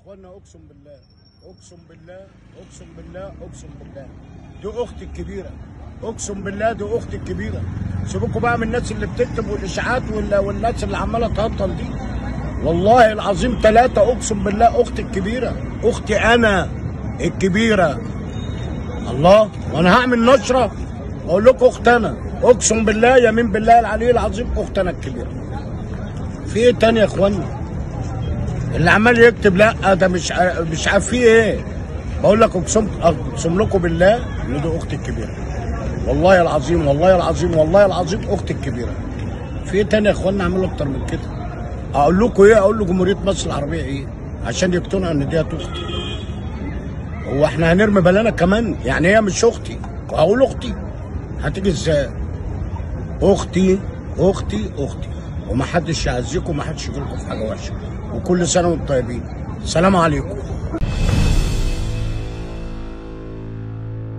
اخوانا اقسم بالله اقسم بالله اقسم بالله اقسم بالله دي اختي الكبيره اقسم بالله دي اختي الكبيره سيبكوا بقى من الناس اللي بتكتب والاشاعات ولا والناس اللي عماله تهطل دي والله العظيم ثلاثه اقسم بالله اختي الكبيره اختي انا الكبيره الله وانا هعمل نشره اقول لكم اخت انا اقسم بالله يمين بالله العلي العظيم اخت انا الكبيره في ايه تاني يا اخوانا اللي عمال يكتب لا ده مش ع- مش عارف فيه ايه بقول لك اقسم اقسم لكم بالله ان دي اختي الكبيره والله العظيم والله العظيم والله العظيم اختي الكبيره في ايه تاني يا اخوانا اعملوا اكتر من كده اقول لكم ايه اقول لجمهوريه مصر العربيه ايه عشان يقتنعوا ان ديت اختي هو احنا هنرمي بلانا كمان يعني هي مش اختي واقول اختي هتيجي ازاي اختي اختي اختي ومحدش يعزيكم ومحدش يجيلكم في حاجه وحشه وكل سنه وانتم طيبين سلام عليكم